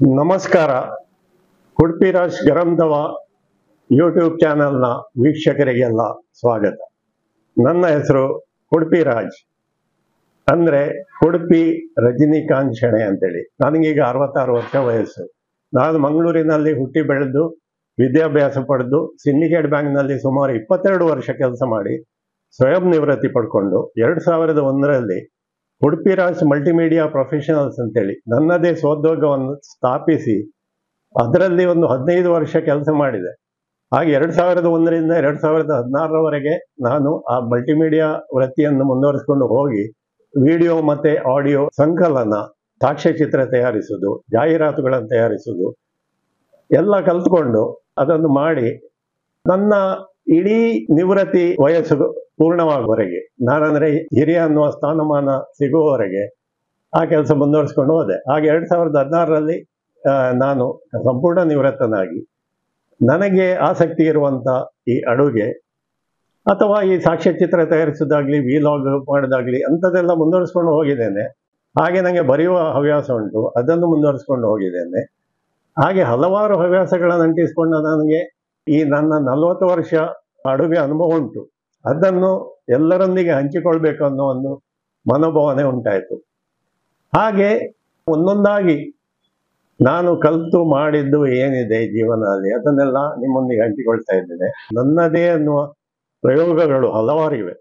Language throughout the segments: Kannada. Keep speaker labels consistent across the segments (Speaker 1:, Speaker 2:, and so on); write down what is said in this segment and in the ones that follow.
Speaker 1: ನಮಸ್ಕಾರ ಉಡುಪಿ ರಾಜ್ ಗರಂಧವ ಯೂಟ್ಯೂಬ್ ಚಾನೆಲ್ನ ವೀಕ್ಷಕರಿಗೆಲ್ಲ ಸ್ವಾಗತ ನನ್ನ ಹೆಸರು ಉಡುಪಿ ರಾಜ್ ಅಂದ್ರೆ ಉಡುಪಿ ರಜನಿಕಾಂತ್ ಶೆಣೆ ಅಂತೇಳಿ ನನಗೀಗ ಅರವತ್ತಾರು ವರ್ಷ ವಯಸ್ಸು ನಾನು ಮಂಗಳೂರಿನಲ್ಲಿ ಹುಟ್ಟಿ ಬೆಳೆದು ವಿದ್ಯಾಭ್ಯಾಸ ಪಡೆದು ಸಿಂಡಿಕೇಟ್ ಬ್ಯಾಂಕ್ನಲ್ಲಿ ಸುಮಾರು ಇಪ್ಪತ್ತೆರಡು ವರ್ಷ ಕೆಲಸ ಮಾಡಿ ಸ್ವಯಂ ನಿವೃತ್ತಿ ಪಡ್ಕೊಂಡು ಎರಡು ಸಾವಿರದ ಒಂದರಲ್ಲಿ ಉಡುಪಿ ರಾಜ್ ಮಲ್ಟಿಮೀಡಿಯಾ ಪ್ರೊಫೆಷನಲ್ಸ್ ಅಂತೇಳಿ ನನ್ನದೇ ಸ್ವೋದ್ಯೋಗವನ್ನು ಸ್ಥಾಪಿಸಿ ಅದರಲ್ಲಿ ಒಂದು ಹದಿನೈದು ವರ್ಷ ಕೆಲಸ ಮಾಡಿದೆ ಹಾಗೆ ಎರಡು ಸಾವಿರದ ಒಂದರಿಂದ ಎರಡು ಸಾವಿರದ ಹದಿನಾರರವರೆಗೆ ನಾನು ಆ ಮಲ್ಟಿಮೀಡಿಯಾ ವೃತ್ತಿಯನ್ನು ಮುಂದುವರಿಸಿಕೊಂಡು ಹೋಗಿ ವಿಡಿಯೋ ಮತ್ತೆ ಆಡಿಯೋ ಸಂಕಲನ ಸಾಕ್ಷ್ಯಚಿತ್ರ ತಯಾರಿಸುವುದು ಜಾಹೀರಾತುಗಳನ್ನು ತಯಾರಿಸುವುದು ಎಲ್ಲ ಕಲ್ತ್ಕೊಂಡು ಅದನ್ನು ಮಾಡಿ ನನ್ನ ಇಡೀ ನಿವೃತ್ತಿ ವಯಸ್ಸು ಪೂರ್ಣವಾಗುವವರೆಗೆ ನಾನಂದ್ರೆ ಹಿರಿಯ ಅನ್ನುವ ಸ್ಥಾನಮಾನ ಸಿಗುವವರೆಗೆ ಆ ಕೆಲಸ ಮುಂದುವರಿಸ್ಕೊಂಡು ಹೋದೆ ಹಾಗೆ ಎರಡ್ ಸಾವಿರದ ಹದಿನಾರರಲ್ಲಿ ನಾನು ಸಂಪೂರ್ಣ ನಿವೃತ್ತನಾಗಿ ನನಗೆ ಆಸಕ್ತಿ ಇರುವಂತ ಈ ಅಡುಗೆ ಅಥವಾ ಈ ಸಾಕ್ಷ್ಯಚಿತ್ರ ತಯಾರಿಸೋದಾಗ್ಲಿ ವಿಲಾಗ್ ಮಾಡೋದಾಗ್ಲಿ ಅಂಥದ್ದೆಲ್ಲ ಮುಂದುವರಿಸ್ಕೊಂಡು ಹೋಗಿದ್ದೇನೆ ಹಾಗೆ ನನಗೆ ಬರೆಯುವ ಹವ್ಯಾಸ ಉಂಟು ಅದನ್ನು ಮುಂದುವರಿಸ್ಕೊಂಡು ಹೋಗಿದ್ದೇನೆ ಹಾಗೆ ಹಲವಾರು ಹವ್ಯಾಸಗಳನ್ನು ಅಂಟಿಸ್ಕೊಂಡು ನನಗೆ ಈ ನನ್ನ ನಲವತ್ತು ವರ್ಷ ಅಡುಗೆ ಅನುಭವ ಉಂಟು ಅದನ್ನು ಎಲ್ಲರೊಂದಿಗೆ ಹಂಚಿಕೊಳ್ಬೇಕು ಅನ್ನೋ ಒಂದು ಮನೋಭಾವನೆ ಉಂಟಾಯಿತು ಹಾಗೆ ಒಂದೊಂದಾಗಿ ನಾನು ಕಲಿತು ಮಾಡಿದ್ದು ಏನಿದೆ ಜೀವನದಲ್ಲಿ ಅದನ್ನೆಲ್ಲ ನಿಮ್ಮೊಂದಿಗೆ ಹಂಚಿಕೊಳ್ತಾ ಇದ್ದೇನೆ ನನ್ನದೇ ಅನ್ನುವ ಪ್ರಯೋಗಗಳು ಹಲವಾರಿವೆ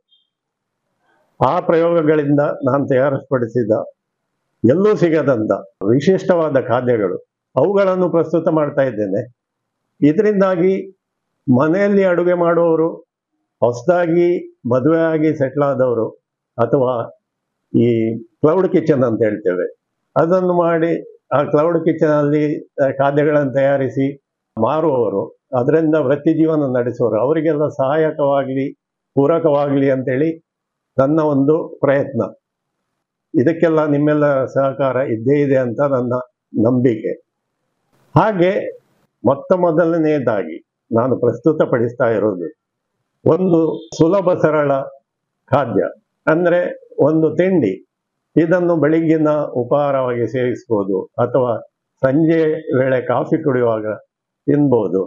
Speaker 1: ಆ ಪ್ರಯೋಗಗಳಿಂದ ನಾನು ತಯಾರಿಸಪಡಿಸಿದ ಎಲ್ಲೂ ಸಿಗದಂತ ವಿಶಿಷ್ಟವಾದ ಖಾದ್ಯಗಳು ಅವುಗಳನ್ನು ಪ್ರಸ್ತುತ ಮಾಡ್ತಾ ಇದ್ದೇನೆ ಇದರಿಂದಾಗಿ ಮನೆಯಲ್ಲಿ ಅಡುಗೆ ಮಾಡುವವರು ಹೊಸದಾಗಿ ಮದುವೆ ಆಗಿ ಸೆಟ್ಲ್ ಆದವರು ಅಥವಾ ಈ ಕ್ಲೌಡ್ ಕಿಚನ್ ಅಂತ ಹೇಳ್ತೇವೆ ಅದನ್ನು ಮಾಡಿ ಆ ಕ್ಲೌಡ್ ಕಿಚನ್ ಅಲ್ಲಿ ಖಾದ್ಯಗಳನ್ನು ತಯಾರಿಸಿ ಮಾರುವವರು ಅದರಿಂದ ವೃತ್ತಿ ಜೀವನ ನಡೆಸುವವರು ಅವರಿಗೆಲ್ಲ ಸಹಾಯಕವಾಗಲಿ ಪೂರಕವಾಗಲಿ ಅಂತೇಳಿ ನನ್ನ ಒಂದು ಪ್ರಯತ್ನ ಇದಕ್ಕೆಲ್ಲ ನಿಮ್ಮೆಲ್ಲ ಸಹಕಾರ ಇದ್ದೇ ಇದೆ ಅಂತ ನನ್ನ ನಂಬಿಕೆ ಹಾಗೆ ಮೊತ್ತ ಮೊದಲನೆಯದಾಗಿ ನಾನು ಪ್ರಸ್ತುತಪಡಿಸ್ತಾ ಇರೋದು ಒಂದು ಸುಲಭ ಸರಳ ಖಾದ್ಯ ಅಂದ್ರೆ ಒಂದು ತಿಂಡಿ ಇದನ್ನು ಬೆಳಿಗ್ಗಿನ ಉಪಹಾರವಾಗಿ ಸೇವಿಸ್ಬೋದು ಅಥವಾ ಸಂಜೆ ವೇಳೆ ಕಾಫಿ ಕುಡಿಯುವಾಗ ತಿನ್ಬೋದು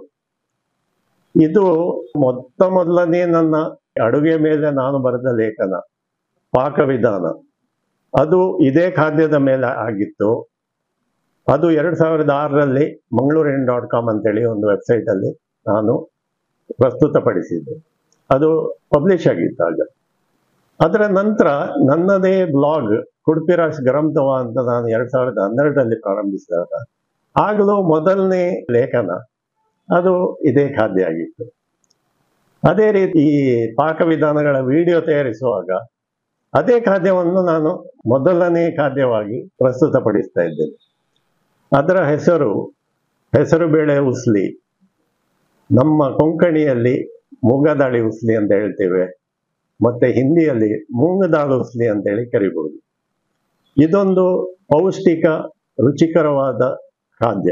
Speaker 1: ಇದು ಮೊತ್ತ ಮೊದಲನೇ ನನ್ನ ಅಡುಗೆ ಮೇಲೆ ನಾನು ಬರೆದ ಲೇಖನ ಪಾಕವಿಧಾನ ಅದು ಇದೇ ಖಾದ್ಯದ ಮೇಲೆ ಆಗಿತ್ತು ಅದು ಎರಡು ಸಾವಿರದ ಆರರಲ್ಲಿ ಮಂಗಳೂರಿನ ಡಾಟ್ ಕಾಮ್ ಅಂತೇಳಿ ಒಂದು ವೆಬ್ಸೈಟಲ್ಲಿ ನಾನು ಪ್ರಸ್ತುತಪಡಿಸಿದ್ದೆ ಅದು ಪಬ್ಲಿಷ್ ಆಗಿತ್ತು ಆಗ ಅದರ ನಂತರ ನನ್ನದೇ ಬ್ಲಾಗ್ ಕುಡ್ಪಿರಾಶ್ ಗರಂತವ ಅಂತ ನಾನು ಎರಡ್ ಸಾವಿರದ ಹನ್ನೆರಡರಲ್ಲಿ ಪ್ರಾರಂಭಿಸಿದಾಗ ಆಗಲೂ ಮೊದಲನೇ ಲೇಖನ ಅದು ಇದೇ ಖಾದ್ಯ ಆಗಿತ್ತು ಅದೇ ರೀತಿ ಈ ಪಾಕವಿಧಾನಗಳ ವಿಡಿಯೋ ತಯಾರಿಸುವಾಗ ಅದೇ ಖಾದ್ಯವನ್ನು ನಾನು ಮೊದಲನೇ ಖಾದ್ಯವಾಗಿ ಪ್ರಸ್ತುತಪಡಿಸ್ತಾ ಇದ್ದೇನೆ ಅದರ ಹೆಸರು ಹೆಸರು ಬೇಳೆ ಉಸ್ಲಿ ನಮ್ಮ ಕೊಂಕಣಿಯಲ್ಲಿ ಮೂಗದಾಳಿ ಉಸ್ಲಿ ಅಂತ ಹೇಳ್ತೇವೆ ಮತ್ತೆ ಹಿಂದಿಯಲ್ಲಿ ಮೂಂಗದಾಳು ಉಸ್ಲಿ ಅಂತ ಹೇಳಿ ಕರಿಬಹುದು ಇದೊಂದು ಪೌಷ್ಟಿಕ ರುಚಿಕರವಾದ ಖಾದ್ಯ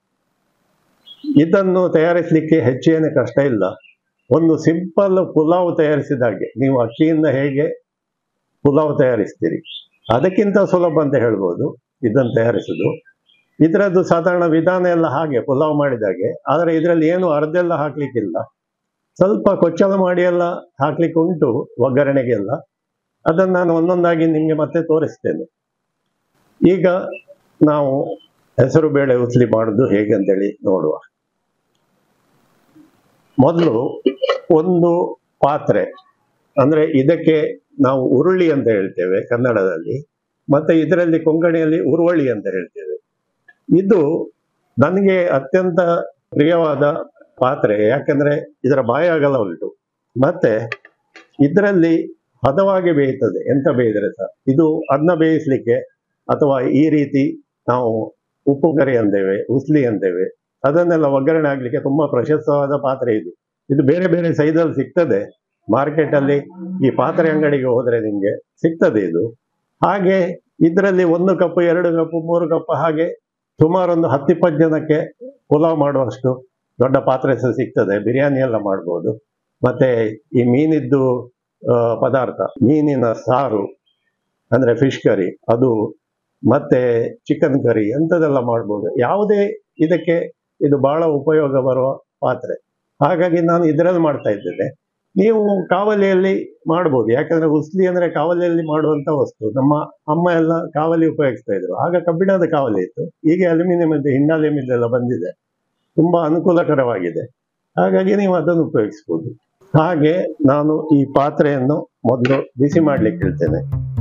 Speaker 1: ಇದನ್ನು ತಯಾರಿಸಲಿಕ್ಕೆ ಹೆಚ್ಚೇನು ಕಷ್ಟ ಇಲ್ಲ ಒಂದು ಸಿಂಪಲ್ ಪುಲಾವ್ ತಯಾರಿಸಿದಾಗೆ ನೀವು ಅಕ್ಕಿಯಿಂದ ಹೇಗೆ ಪುಲಾವ್ ತಯಾರಿಸ್ತೀರಿ ಅದಕ್ಕಿಂತ ಸುಲಭ ಅಂತ ಹೇಳ್ಬೋದು ಇದನ್ನು ತಯಾರಿಸುದು ಇದರದ್ದು ಸಾಧಾರಣ ವಿಧಾನ ಎಲ್ಲ ಹಾಗೆ ಪುಲಾವ್ ಮಾಡಿದಾಗೆ ಆದರೆ ಇದರಲ್ಲಿ ಏನು ಅರ್ಧೆಲ್ಲ ಹಾಕ್ಲಿಕ್ಕಿಲ್ಲ ಸ್ವಲ್ಪ ಕೊಚ್ಚಲ ಮಾಡಿ ಎಲ್ಲ ಹಾಕ್ಲಿಕ್ಕೆ ಉಂಟು ಒಗ್ಗರಣೆಗೆಲ್ಲ ಅದನ್ನು ನಾನು ಒಂದೊಂದಾಗಿ ನಿಮಗೆ ಮತ್ತೆ ತೋರಿಸ್ತೇನೆ ಈಗ ನಾವು ಹೆಸರು ಬೇಳೆ ಉಸ್ಲಿ ಮಾಡುದು ಹೇಗೆ ಅಂತೇಳಿ ನೋಡುವ ಮೊದಲು ಒಂದು ಪಾತ್ರೆ ಅಂದ್ರೆ ಇದಕ್ಕೆ ನಾವು ಉರುಳಿ ಅಂತ ಹೇಳ್ತೇವೆ ಕನ್ನಡದಲ್ಲಿ ಮತ್ತೆ ಇದರಲ್ಲಿ ಕೊಂಕಣಿಯಲ್ಲಿ ಉರುವಳಿ ಅಂತ ಹೇಳ್ತೇವೆ ಇದು ನನಗೆ ಅತ್ಯಂತ ಪ್ರಿಯವಾದ ಪಾತ್ರೆ ಯಾಕಂದ್ರೆ ಇದರ ಬಾಯ ಅಗಲ ಉಂಟು ಮತ್ತೆ ಇದರಲ್ಲಿ ಹದವಾಗಿ ಬೇಯುತ್ತದೆ ಎಂತ ಬೇಯಿದ್ರೆ ಸಹ ಇದು ಅನ್ನ ಬೇಯಿಸ್ಲಿಕ್ಕೆ ಅಥವಾ ಈ ರೀತಿ ನಾವು ಉಪ್ಪು ಕರಿ ಅಂತೇವೆ ಉಸ್ಲಿ ಅಂತೇವೆ ಅದನ್ನೆಲ್ಲ ಒಗ್ಗರಣೆ ಆಗ್ಲಿಕ್ಕೆ ತುಂಬಾ ಪ್ರಶಸ್ತವಾದ ಪಾತ್ರೆ ಇದು ಇದು ಬೇರೆ ಬೇರೆ ಸೈಜಲ್ಲಿ ಸಿಗ್ತದೆ ಮಾರ್ಕೆಟ್ ಅಲ್ಲಿ ಈ ಪಾತ್ರೆ ಅಂಗಡಿಗೆ ಹೋದ್ರೆ ನಿಮ್ಗೆ ಸಿಗ್ತದೆ ಇದು ಹಾಗೆ ಇದರಲ್ಲಿ ಒಂದು ಕಪ್ ಎರಡು ಕಪ್ ಮೂರು ಕಪ್ ಹಾಗೆ ಸುಮಾರು ಒಂದು ಹತ್ತಿಪ್ಪತ್ತು ಜನಕ್ಕೆ ಪುಲಾವ್ ಮಾಡುವಷ್ಟು ದೊಡ್ಡ ಪಾತ್ರೆ ಸಹ ಸಿಗ್ತದೆ ಬಿರಿಯಾನಿ ಎಲ್ಲ ಮಾಡ್ಬೋದು ಮತ್ತೆ ಈ ಮೀನಿದ್ದು ಆ, ಪದಾರ್ಥ ಮೀನಿನ ಸಾರು ಅಂದ್ರೆ ಫಿಶ್ ಕರಿ ಅದು ಮತ್ತೆ ಚಿಕನ್ ಕರಿ ಎಂಥದೆಲ್ಲ ಮಾಡ್ಬೋದು ಯಾವುದೇ ಇದಕ್ಕೆ ಇದು ಬಹಳ ಉಪಯೋಗ ಬರುವ ಪಾತ್ರೆ ಹಾಗಾಗಿ ನಾನು ಇದರಲ್ಲಿ ಮಾಡ್ತಾ ಇದ್ದೇನೆ ನೀವು ಕಾವಲಿಯಲ್ಲಿ ಮಾಡ್ಬೋದು ಯಾಕಂದ್ರೆ ಉಸ್ಲಿ ಅಂದ್ರೆ ಕಾವಲಿಯಲ್ಲಿ ಮಾಡುವಂತ ವಸ್ತು ನಮ್ಮ ಅಮ್ಮ ಎಲ್ಲ ಕಾವಲಿ ಉಪಯೋಗಿಸ್ತಾ ಇದ್ರು ಆಗ ಕಬ್ಬಿಣದ ಕಾವಲಿ ಇತ್ತು ಈಗ ಅಲ್ಯೂಮಿನಿಯಂ ಇದೆ ಹಿಂಡಾಲ್ಯೂಮಿನಿಯಂ ಎಲ್ಲ ಬಂದಿದೆ ತುಂಬಾ ಅನುಕೂಲಕರವಾಗಿದೆ ಹಾಗಾಗಿ ನೀವು ಅದನ್ನು ಉಪಯೋಗಿಸ್ಬೋದು ಹಾಗೆ ನಾನು ಈ ಪಾತ್ರೆಯನ್ನು ಮೊದಲು ಬಿಸಿ ಮಾಡ್ಲಿಕ್ಕೆ ಹೇಳ್ತೇನೆ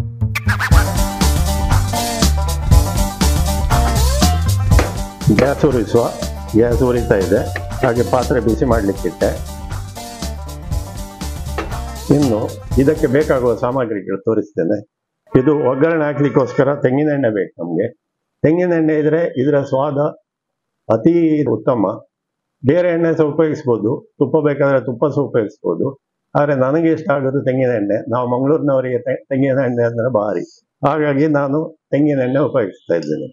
Speaker 1: ಗ್ಯಾಸ್ ಉರಿಸುವ ಗ್ಯಾಸ್ ಉರಿತಾ ಇದೆ ಹಾಗೆ ಪಾತ್ರೆ ಬಿಸಿ ಮಾಡ್ಲಿಕ್ಕಿಟ್ಟೆ ಇನ್ನು ಇದಕ್ಕೆ ಬೇಕಾಗುವ ಸಾಮಗ್ರಿಗಳು ತೋರಿಸ್ತೇನೆ ಇದು ಒಗ್ಗರಣೆ ಹಾಕ್ಲಿಕ್ಕೋಸ್ಕರ ತೆಂಗಿನೆಣ್ಣೆ ಬೇಕು ನಮಗೆ ತೆಂಗಿನೆಣ್ಣೆ ಇದ್ರೆ ಇದರ ಸ್ವಾದ ಅತಿ ಉತ್ತಮ ಬೇರೆ ಎಣ್ಣೆ ಸಹ ಉಪಯೋಗಿಸ್ಬೋದು ತುಪ್ಪ ಬೇಕಾದ್ರೆ ತುಪ್ಪ ಸಹ ಉಪಯೋಗಿಸ್ಬೋದು ಆದರೆ ನನಗೆ ಇಷ್ಟ ಆಗೋದು ತೆಂಗಿನ ಎಣ್ಣೆ ನಾವು ಮಂಗಳೂರಿನವರಿಗೆ ತೆ- ತೆಂಗಿನ ಎಣ್ಣೆ ಅಂದ್ರೆ ಭಾರಿ ಹಾಗಾಗಿ ನಾನು ತೆಂಗಿನ ಎಣ್ಣೆ ಉಪಯೋಗಿಸ್ತಾ ಇದ್ದೇನೆ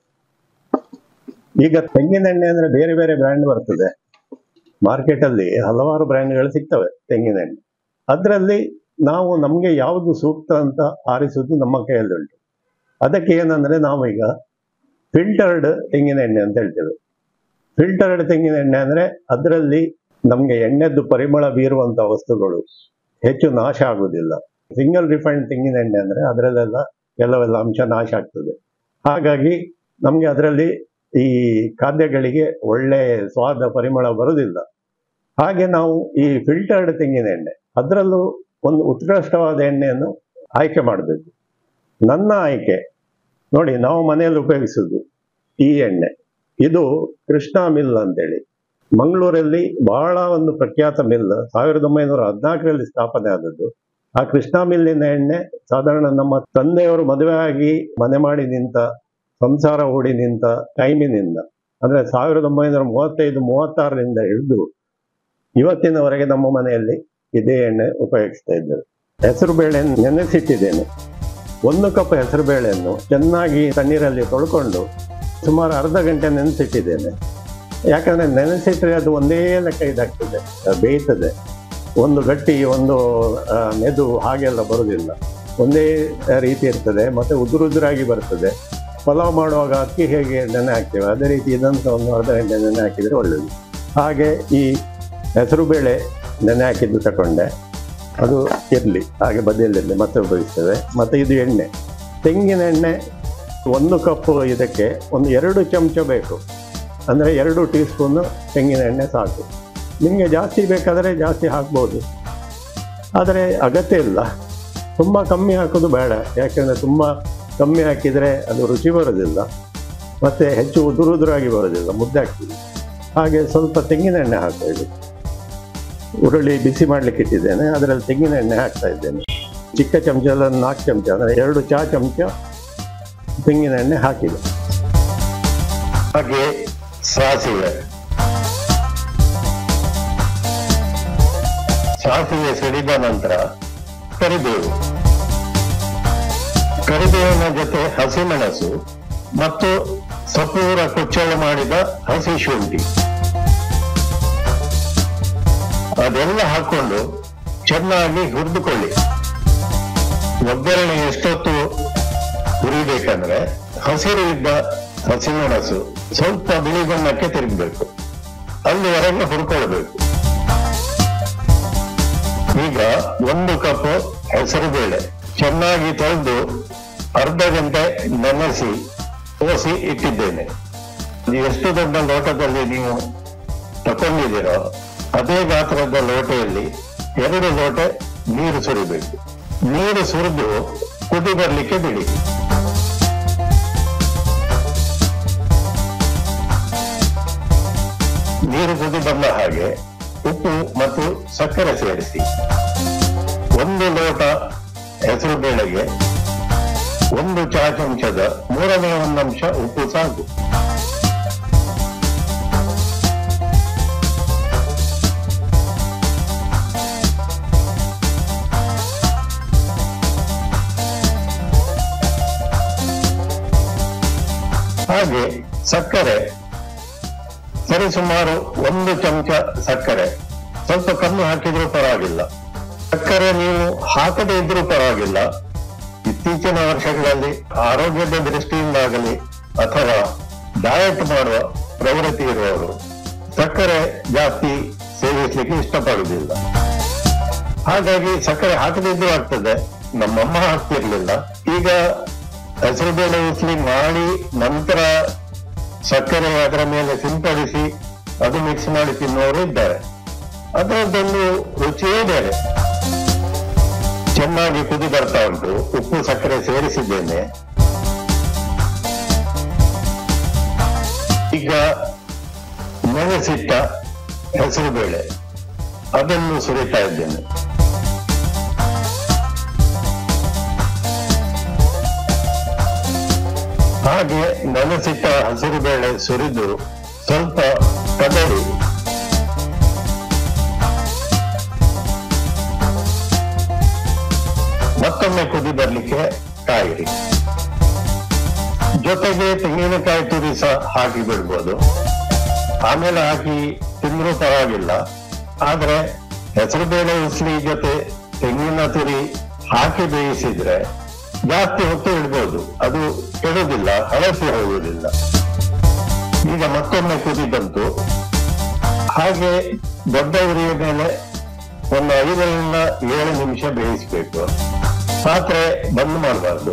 Speaker 1: ಈಗ ತೆಂಗಿನ ಎಣ್ಣೆ ಅಂದ್ರೆ ಬೇರೆ ಬೇರೆ ಬ್ರ್ಯಾಂಡ್ ಬರ್ತದೆ ಮಾರ್ಕೆಟ್ ಅಲ್ಲಿ ಹಲವಾರು ಬ್ರ್ಯಾಂಡ್ಗಳು ಸಿಗ್ತವೆ ತೆಂಗಿನ ಎಣ್ಣೆ ಅದರಲ್ಲಿ ನಾವು ನಮಗೆ ಯಾವುದು ಸೂಕ್ತ ಅಂತ ಆರಿಸುವುದು ನಮ್ಮ ಕೈಯಲ್ಲುಂಟು ಅದಕ್ಕೆ ಏನಂದ್ರೆ ನಾವು ಈಗ ಫಿಲ್ಟರ್ಡ್ ತೆಂಗಿನ ಎಣ್ಣೆ ಅಂತ ಹೇಳ್ತೇವೆ ಫಿಲ್ಟರ್ಡ್ ತೆಂಗಿನ ಎಣ್ಣೆ ಅಂದ್ರೆ ಅದರಲ್ಲಿ ನಮಗೆ ಎಣ್ಣೆದ್ದು ಪರಿಮಳ ಬೀರುವಂತ ವಸ್ತುಗಳು ಹೆಚ್ಚು ನಾಶ ಆಗುವುದಿಲ್ಲ ಸಿಂಗಲ್ ರಿಫೈನ್ಡ್ ತೆಂಗಿನ ಎಣ್ಣೆ ಅಂದ್ರೆ ಅದರಲ್ಲೆಲ್ಲ ಕೆಲವೆಲ್ಲ ಅಂಶ ನಾಶ ಆಗ್ತದೆ ಹಾಗಾಗಿ ನಮಗೆ ಅದರಲ್ಲಿ ಈ ಖಾದ್ಯಗಳಿಗೆ ಒಳ್ಳೆ ಸ್ವಾದ ಪರಿಮಳ ಬರುವುದಿಲ್ಲ ಹಾಗೆ ನಾವು ಈ ಫಿಲ್ಟರ್ಡ್ ತೆಂಗಿನ ಎಣ್ಣೆ ಅದರಲ್ಲೂ ಒಂದು ಉತ್ಕೃಷ್ಟವಾದ ಎಣ್ಣೆಯನ್ನು ಆಯ್ಕೆ ಮಾಡಬೇಕು ನನ್ನ ಆಯ್ಕೆ ನೋಡಿ ನಾವು ಮನೆಯಲ್ಲಿ ಉಪಯೋಗಿಸುವುದು ಈ ಎಣ್ಣೆ ಇದು ಕೃಷ್ಣ ಮಿಲ್ ಅಂತೇಳಿ ಮಂಗಳೂರಲ್ಲಿ ಬಹಳ ಒಂದು ಪ್ರಖ್ಯಾತ ಮಿಲ್ ಸಾವಿರದ ಒಂಬೈನೂರ ಹದಿನಾಲ್ಕರಲ್ಲಿ ಸ್ಥಾಪನೆ ಆದದ್ದು ಆ ಕೃಷ್ಣ ಮಿಲ್ಲಿನ ಎಣ್ಣೆ ಸಾಧಾರಣ ನಮ್ಮ ತಂದೆಯವರು ಮದುವೆ ಆಗಿ ಮನೆ ಮಾಡಿ ನಿಂತ ಸಂಸಾರ ಹೂಡಿ ನಿಂತ ಟೈಮಿನಿಂದ ಅಂದ್ರೆ ಸಾವಿರದ ಒಂಬೈನೂರ ಮೂವತ್ತೈದು ಮೂವತ್ತಾರರಿಂದ ಹಿಡಿದು ಇವತ್ತಿನವರೆಗೆ ನಮ್ಮ ಮನೆಯಲ್ಲಿ ಇದೇ ಎಣ್ಣೆ ಉಪಯೋಗಿಸ್ತಾ ಇದ್ದೇವೆ ಹೆಸರು ಬೇಳೆ ನೆನೆಸಿಟ್ಟಿದ್ದೇನೆ ಒಂದು ಕಪ್ ಹೆಸರು ಬೇಳೆಯನ್ನು ಚೆನ್ನಾಗಿ ತಣ್ಣೀರಲ್ಲಿ ತೊಳ್ಕೊಂಡು ಸುಮಾರು ಅರ್ಧ ಗಂಟೆ ನೆನೆಸಿಟ್ಟಿದ್ದೇನೆ ಯಾಕಂದ್ರೆ ನೆನೆಸಿಟ್ರೆ ಅದು ಒಂದೇ ಲೆಕ್ಕ ಇದಾಗ್ತದೆ ಅಹ್ ಬೇಯ್ತದೆ ಒಂದು ಗಟ್ಟಿ ಒಂದು ಆ, ಮೆದು ಹಾಗೆಲ್ಲ ಬರುವುದಿಲ್ಲ ಒಂದೇ ರೀತಿ ಇರ್ತದೆ ಮತ್ತೆ ಉದುರು ಉದುರಾಗಿ ಬರ್ತದೆ ಪಲಾವ್ ಮಾಡುವಾಗ ಅಕ್ಕಿ ಹೇಗೆ ನೆನೆ ಹಾಕ್ತೇವೆ ಅದೇ ರೀತಿ ಇದನ್ನು ಸಹ ಒಂದು ಅರ್ಧ ಗಂಟೆ ನೆನೆ ಹಾಕಿದರೆ ಒಳ್ಳೆಯದು ಹಾಗೆ ಈ ಹೆಸರು ಬೇಳೆ ನೆನೆ ಹಾಕಿದ್ದು ತಗೊಂಡೆ ಅದು ಇರಲಿ ಹಾಗೆ ಬದಿಯಲ್ಲಿರಲಿ ಮತ್ತೆ ಉಪಯೋಗಿಸ್ತೇವೆ ಮತ್ತೆ ಇದು ಎಣ್ಣೆ ತೆಂಗಿನ ಎಣ್ಣೆ ಒಂದು ಕಪ್ ಇದಕ್ಕೆ ಒಂದು ಎರಡು ಚಮಚ ಬೇಕು ಅಂದರೆ ಎರಡು ಟೀ ಸ್ಪೂನು ತೆಂಗಿನ ಎಣ್ಣೆ ಸಾಕು ನಿಮಗೆ ಜಾಸ್ತಿ ಬೇಕಾದರೆ ಜಾಸ್ತಿ ಹಾಕ್ಬೋದು ಆದರೆ ಅಗತ್ಯ ಇಲ್ಲ ತುಂಬ ಕಮ್ಮಿ ಹಾಕೋದು ಬೇಡ ಯಾಕೆಂದರೆ ತುಂಬ ಕಮ್ಮಿ ಹಾಕಿದರೆ ಅದು ರುಚಿ ಬರೋದಿಲ್ಲ ಮತ್ತು ಹೆಚ್ಚು ಉದುರು ಉದುರಾಗಿ ಬರೋದಿಲ್ಲ ಮುದ್ದೆ ಹಾಕ್ತೀವಿ ಹಾಗೆ ಸ್ವಲ್ಪ ತೆಂಗಿನ ಎಣ್ಣೆ ಹಾಕ್ತಾ ಇದ್ದೀವಿ ಉರುಳಿ ಬಿಸಿ ಮಾಡ್ಲಿಕ್ಕೆ ಇಟ್ಟಿದ್ದೇನೆ ಅದರಲ್ಲಿ ತೆಂಗಿನ ಎಣ್ಣೆ ಹಾಕ್ತಾ ಇದ್ದೇನೆ ಚಿಕ್ಕ ಚಮಚದಲ್ಲಿ ನಾಲ್ಕು ಚಮಚ ಅಂದರೆ ಎರಡು ಚಹಾ ಚಮಚ ತೆಂಗಿನ ಎಣ್ಣೆ ಹಾಕಿದೆ
Speaker 2: ಹಾಗೆ ಸಾಸಿವೆ ಸಾಸಿವೆ ಸಿಡಿದ ನಂತರ ಕರಿಬೇವು ಕರಿಬೇವಿನ ಜೊತೆ ಹಸಿಮೆಣಸು ಮತ್ತು ಸಪೂರ ಕುಚ್ಚಳು ಮಾಡಿದ ಹಸಿ ಶುಂಠಿ ಅದೆಲ್ಲ ಹಾಕೊಂಡು ಚೆನ್ನಾಗಿ ಹುರಿದುಕೊಳ್ಳಿ ಒಗ್ಗರಣೆ ಎಷ್ಟೊತ್ತು ಹುರಿಬೇಕಂದ್ರೆ ಹಸಿರು ಇದ್ದ ಹಸಿಮೆಣಸು ಸ್ವಲ್ಪ ಬಿಳಿ ಬಣ್ಣಕ್ಕೆ ತಿರುಗಬೇಕು ಅಲ್ಲಿವರೆಗೆ ಹುರ್ಕೊಳ್ಬೇಕು ಈಗ ಒಂದು ಕಪ್ ಹೆಸರು ಬೇಳೆ ಚೆನ್ನಾಗಿ ತೊಳೆದು ಅರ್ಧ ಗಂಟೆ ನೆನೆಸಿ ಓಸಿ ಇಟ್ಟಿದ್ದೇನೆ ಇದು ಎಷ್ಟು ದೊಡ್ಡ ಲೋಟದಲ್ಲಿ ನೀವು ತಕೊಂಡಿದ್ದೀರೋ ಅದೇ ಗಾತ್ರದ ಲೋಟೆಯಲ್ಲಿ ಎರಡು ಲೋಟೆ ನೀರು ಸುರಿಬೇಕು ನೀರು ಸುರಿದು ಕುದಿ ಬರಲಿಕ್ಕೆ ಬಿಡಿ ನೀರು ಕುದಿ ಬಂದ ಹಾಗೆ ಉಪ್ಪು ಮತ್ತು ಸಕ್ಕರೆ ಸೇರಿಸಿ ಒಂದು ಲೋಟ ಹೆಸರು ಬೇಳೆಗೆ ಒಂದು ಚಹಾ ಚಮಚದ ಮೂರನೇ ಒಂದಂಶ ಉಪ್ಪು ಸಾಕು ಹಾಗೆ ಸಕ್ಕರೆ ಸರಿಸುಮಾರು ಒಂದು ಚಮಚ ಸಕ್ಕರೆ ಸ್ವಲ್ಪ ಕಮ್ಮಿ ಹಾಕಿದ್ರೂ ಪರವಾಗಿಲ್ಲ ಸಕ್ಕರೆ ನೀವು ಹಾಕದೇ ಇದ್ರೂ ಪರವಾಗಿಲ್ಲ ಈ ಇತ್ತೀಚಿನ ವರ್ಷಗಳಲ್ಲಿ ಆರೋಗ್ಯದ ದೃಷ್ಟಿಯಿಂದಾಗಲಿ ಅಥವಾ ಡಯಟ್ ಮಾಡುವ ಪ್ರವೃತ್ತಿ ಇರುವವರು ಸಕ್ಕರೆ ಜಾಸ್ತಿ ಸೇವಿಸಲಿಕ್ಕೆ ಇಷ್ಟಪಡುವುದಿಲ್ಲ ಹಾಗಾಗಿ ಸಕ್ಕರೆ ಹಾಕದಿದ್ದು ಆಗ್ತದೆ ನಮ್ಮಮ್ಮ ಹಾಕ್ತಿರ್ಲಿಲ್ಲ ಈಗ ಹೆಸರುಬೇಳೆ ಉಸ್ಲಿ ಮಾಡಿ ನಂತರ ಸಕ್ಕರೆ ಅದರ ಮೇಲೆ ಸಿಂಪಡಿಸಿ ಅದು ಮಿಕ್ಸ್ ಮಾಡಿ ತಿನ್ನುವವರು ಇದ್ದಾರೆ ಅದರದ್ದೊಂದು ರುಚಿಯೇ ಬೇರೆ ಚೆನ್ನಾಗಿ ಕುದಿ ಬರ್ತಾ ಉಂಟು ಉಪ್ಪು ಸಕ್ಕರೆ ಸೇರಿಸಿದ್ದೇನೆ ಈಗ ನೆನೆಸಿಟ್ಟ ಹೆಸರು ಬೇಳೆ ಅದನ್ನು ಸುರಿತಾ ಇದ್ದೇನೆ ಹಾಗೆ ನೆನೆಸಿಟ್ಟ ಹಸಿರು ಬೇಳೆ ಸುರಿದು ಸ್ವಲ್ಪ ಕದಡಿ ಮತ್ತೊಮ್ಮೆ ಕುದಿ ಬರ್ಲಿಕ್ಕೆ ಕಾಯಿರಿ ಜೊತೆಗೆ ತೆಂಗಿನಕಾಯಿ ತುರಿ ಸಹ ಹಾಕಿ ಬಿಡ್ಬೋದು ಆಮೇಲೆ ಹಾಕಿ ತಿಂದ್ರೂ ಪರವಾಗಿಲ್ಲ ಆದ್ರೆ ಹೆಸರುಬೇಳೆ ಉಸ್ಲಿ ಜೊತೆ ತೆಂಗಿನ ತುರಿ ಹಾಕಿ ಬೇಯಿಸಿದ್ರೆ ಜಾಸ್ತಿ ಹೊತ್ತು ಇಡ್ಬೋದು ಅದು ಕೆಡುವುದಿಲ್ಲ ಹಳಸಿ ಹೋಗುವುದಿಲ್ಲ ಈಗ ಮತ್ತೊಮ್ಮೆ ಕುದಿ ಬಂತು ಹಾಗೆ ದೊಡ್ಡ ಉರಿಯ ಮೇಲೆ ಒಂದು ಐದರಿಂದ ಏಳು ನಿಮಿಷ ಬೇಯಿಸಬೇಕು ಪಾತ್ರೆ ಬಂದ್ ಮಾಡಬಾರ್ದು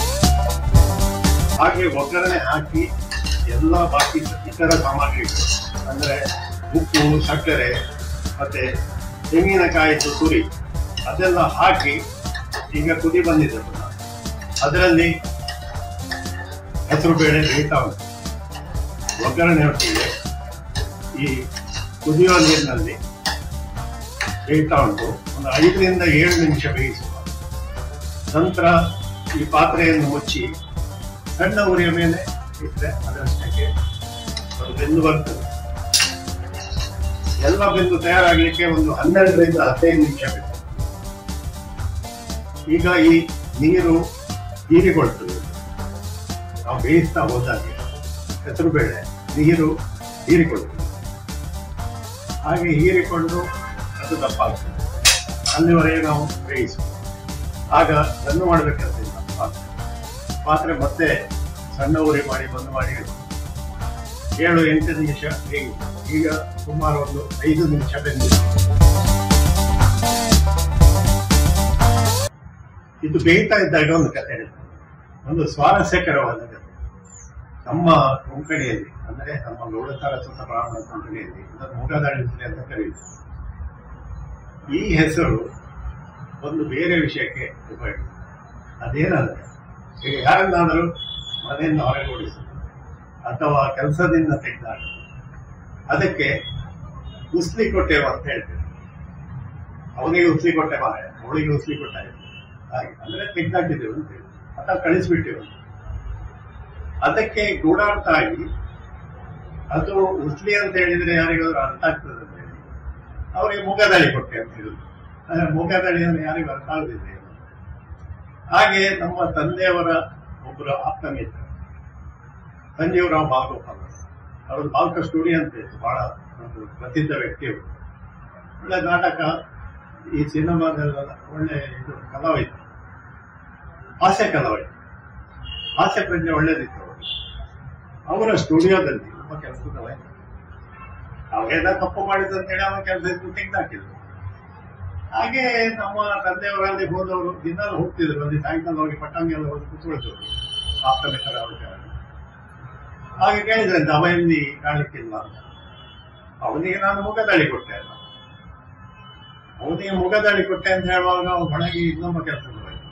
Speaker 3: ಹಾಗೆ ಒಗ್ಗರಣೆ ಹಾಕಿ ಎಲ್ಲ ಬಾಕಿ ಇತರ ಸಾಮಗ್ರಿಗಳು ಅಂದ್ರೆ ಉಪ್ಪು ಸಕ್ಕರೆ ಮತ್ತೆ ತೆಂಗಿನಕಾಯಿದು ತುರಿ ಅದೆಲ್ಲ ಹಾಕಿ ಈಗ ಕುದಿ ಬಂದಿದೆ ಪುನಃ. ಅದರಲ್ಲಿ ಹೆಸರು ಬೇಳೆ ಬೇಯ್ತಾ ಉಂಟು ಒಗ್ಗರಣೆ ಒಟ್ಟಿಗೆ ಈ ಕುದಿಯುವ ನೀರಿನಲ್ಲಿ ಬೇಯ್ತಾ ಉಂಟು ಒಂದು ಐದರಿಂದ ಏಳು ನಿಮಿಷ ಬೇಯಿಸುವ ನಂತರ ಈ ಪಾತ್ರೆಯನ್ನು ಮುಚ್ಚಿ ಸಣ್ಣ ಉರಿಯ ಮೇಲೆ ಇಟ್ಟರೆ ಅದರಷ್ಟಕ್ಕೆ ಅದು ಬೆಂದು ಬರ್ತದೆ ಎಲ್ಲ ಬೆಂದು ತಯಾರಾಗಲಿಕ್ಕೆ ಒಂದು ಹನ್ನೆರಡರಿಂದ ಹದಿನೈದು ನಿಮಿಷ ಬೇಕು ಈಗ ಈ ನೀರು ಹೀರಿಕೊಳ್ತದೆ ನಾವು ಬೇಯಿಸ್ತಾ ಹೋದಾಗೆ ಹೆಸರು ಬೇಳೆ ನೀರು ಹೀರಿಕೊಳ್ತದೆ ಹಾಗೆ ಹೀರಿಕೊಂಡು ಅದು ದಪ್ಪ ಆಗ್ತದೆ ಅಲ್ಲಿವರೆಗೆ ನಾವು ಬೇಯಿಸುವ ಆಗ ರನ್ನು ಮಾಡಬೇಕಂತಿಲ್ಲ ಪಾತ್ರೆ ಪಾತ್ರೆ ಮತ್ತೆ ಸಣ್ಣ ಉರಿ ಮಾಡಿ ಬಂದ್ ಮಾಡಿ ಇಡುವ. ಏಳು ಎಂಟು ನಿಮಿಷ ಬೇಯಿತು ಈಗ ಸುಮಾರು ಒಂದು ಐದು ನಿಮಿಷ ಬೆಂದಿದೆ ಇದು ಬೇಯ್ತಾ ಇದ್ದಾಗ ಒಂದು ಕತೆ ಹೇಳ್ತೇನೆ ಒಂದು ಸ್ವಾರಸ್ಯಕರವಾದ ಕತೆ ನಮ್ಮ ಕೊಂಕಣಿಯಲ್ಲಿ ಅಂದ್ರೆ ನಮ್ಮ ಗೌಡತಾರ ಸುತ್ತ ಬ್ರಾಹ್ಮಣ ಕೊಂಕಣಿಯಲ್ಲಿ ಅದನ್ನು ಮೂಗದಾಳಿಸುತ್ತೆ ಅಂತ ಕರೆಯುತ್ತೆ ಈ ಹೆಸರು ಒಂದು ಬೇರೆ ವಿಷಯಕ್ಕೆ ಉಪಯೋಗ ಅದೇನಂದ್ರೆ ಈಗ ಯಾರನ್ನಾದರೂ ಮನೆಯಿಂದ ಹೊರಗೆ ಓಡಿಸುವುದು ಅಥವಾ ಕೆಲಸದಿಂದ ತೆಗೆದಾಗ ಅದಕ್ಕೆ ಉಸ್ಲಿ ಕೊಟ್ಟೆವು ಅಂತ ಹೇಳ್ತೇವೆ ಅವನಿಗೆ ಉಸ್ಲಿ ಕೊಟ್ಟೆ ಮಾರ ಅವಳಿಗೆ ಉಸ್ಲಿ ಕೊಟ್ಟ ಹಾಗೆ ಅಂದ್ರೆ ತೆಗೆದಾಕಿದ್ದೆವು ಅಂತ ಹೇಳಿ ಅಥವಾ ಕಳಿಸ್ಬಿಟ್ಟೆವು ಅಂತ. ಅದಕ್ಕೆ ಗೂಢಾರ್ಥ ಆಗಿ ಅದು ಉಸ್ಲಿ ಅಂತ ಹೇಳಿದ್ರೆ ಯಾರಿಗಾದ್ರೂ ಅರ್ಥ ಆಗ್ತದೆ ಅಂತ ಹೇಳಿ ಅವರಿಗೆ ಮುಗದಳಿ ಕೊಟ್ಟೆ ಅಂತ ಹೇಳಿದ್ರು ಅಂದ್ರೆ ಮುಗದಳಿ ಅಂದ್ರೆ ಯಾರಿಗೂ ಅರ್ಥ ಆಗುದಿಲ್ಲ ಏನು. ಹಾಗೆ ನಮ್ಮ ತಂದೆಯವರ ಒಬ್ಬರು ಆಪ್ತ ಮಿತ್ರ ಸಂಜೀವರಾವ್ ಬಾಲ್ಗೋಪಾಲ್ ಅವರು ಬಾಲ್ಕ ಸ್ಟುಡಿಯೋ ಅಂತ ಇತ್ತು ಬಹಳ ಒಂದು ಪ್ರಸಿದ್ಧ ವ್ಯಕ್ತಿಯವರು ಒಳ್ಳೆ ನಾಟಕ ಈ ಸಿನಿಮಾದಲ್ಲೆಲ್ಲ ಒಳ್ಳೆ ಇದು ಕಲಾವಿದ ಹಾಸ್ಯ ಕಲಾವಿದ ಹಾಸ್ಯ ಪ್ರಜ್ಞೆ ಒಳ್ಳೇದಿತ್ತು ಅವರು ಅವರ ಸ್ಟುಡಿಯೋದಲ್ಲಿ ಒಬ್ಬ ಕೆಲಸದ ವೈದ್ಯ ಅವೇನ ತಪ್ಪು ಮಾಡಿದಂತೇಳಿ ಅವನ ಕೆಲಸ ತೆಗೆದಾಕಿದ್ರು ಹಾಗೆ ನಮ್ಮ ತಂದೆಯವರಲ್ಲಿ ಹೋದವರು ದಿನಾಲು ಹೋಗ್ತಿದ್ರು ಅಲ್ಲಿ ಸಾಯಂಕಾಲ ಹೋಗಿ ಪಟ್ಟಂಗಿ ಎಲ್ಲ ಹೋಗಿ ಕೂತ್ಕೊಳ್ತಿದ್ರು ಆಪ್ತಮಿತರ ವಿಚಾರ ಹಾಗೆ ಕೇಳಿದ್ರಂತೆ ಅವ ಎಲ್ಲಿ ಕಾಣಲಿಕ್ಕಿಲ್ಲ ಅಂತ ಅವನಿಗೆ ನಾನು ಮುಖದಾಳಿ ಕೊಟ್ಟೆ ಅಲ್ಲ ಅವನಿಗೆ ಮುಖದಾಳಿ ಕೊಟ್ಟೆ ಅಂತ ಹೇಳುವಾಗ ಅವನು ಒಳಗೆ ಇನ್ನೊಬ್ಬ ಕೆಲಸದ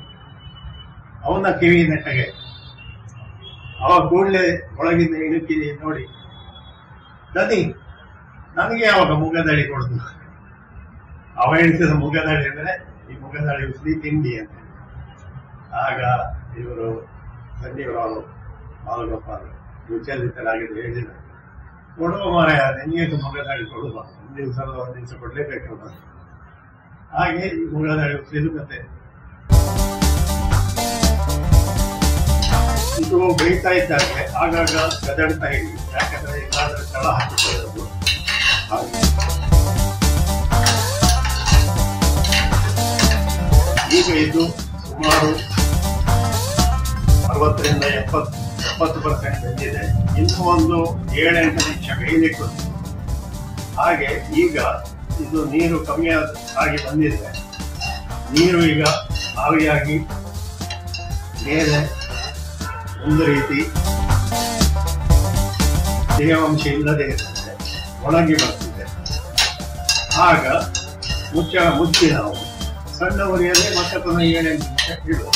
Speaker 3: ಅವನ ಕಿವಿ ನೆಟ್ಟಗೆ ಅವ ಕೂಡಲೇ ಒಳಗಿಂದ ಇಣುಕಿ ನೋಡಿ ದನಿ ನನಗೆ ಯಾವಾಗ ಮುಖದಾಳಿ ಕೊಡುದು ಅವ ಎಣಿಸಿದ ಮುಖದಾಳಿ ಅಂದ್ರೆ ಈ ಮುಖದಾಳಿ ಉಸ್ಲಿ ತಿಂಡಿ ಅಂತ ಆಗ ಇವರು ಸಂಜೀವರಾವ್ ಬಾಲಗೋಪಾಲ್ ವಿಚಲಿತರಾಗಿದ್ದು ಹೇಳಿದರು ಕೊಡುವ ಮಾರಾಯ ನಿನಗೆ ಮುಖದಾಳಿ ಕೊಡುವ ಒಂದು ದಿವಸ ಅಲ್ಲ ಒಂದು ದಿವಸ ಕೊಡ್ಲೇಬೇಕಲ್ಲ ಹಾಗೆ ಈ ಮುಖದಾಳಿ ಉಸ್ಲಿದು ಮತ್ತೆ ಇದು ಬೇಯ್ತಾ ಇದ್ದಾಗ ಆಗಾಗ ಗದಡ್ತಾ ಇಡಿ ಯಾಕಂದ್ರೆ ಎಲ್ಲಾದ್ರೂ ತಳ ಹಾಕಿಕೊಳ್ಳೋದು ಹಾಗೆ ಈಗ ಇದು ಸುಮಾರು ಅರವತ್ತರಿಂದ ಎಪ್ಪತ್ತು ಎಪ್ಪತ್ತು ಪರ್ಸೆಂಟ್ ಬೆಂದಿದೆ ಇನ್ನು ಒಂದು ಏಳೆಂಟು ನಿಮಿಷ ಬೇಯಲಿಕ್ಕೆ ಉಂಟು. ಹಾಗೆ ಈಗ ಇದು ನೀರು ಕಮ್ಮಿ ಆದ- ಆಗಿ ಬಂದಿದೆ ನೀರು ಈಗ ಆವಿಯಾಗಿ ಮೇಲೆ ಒಂದು ರೀತಿ ತೇವಾಂಶ ಇಲ್ಲದೆ ಇರ್ತದೆ ಒಣಗಿ ಬರ್ತದೆ ಆಗ ಮುಚ್ಚ ಮುಚ್ಚಿ ನಾವು ಸಣ್ಣ ಉರಿಯಲ್ಲಿ ಮತ್ತೆ ಪುನಃ ಏಳೆಂಟು ನಿಮಿಷ ಇಡುವ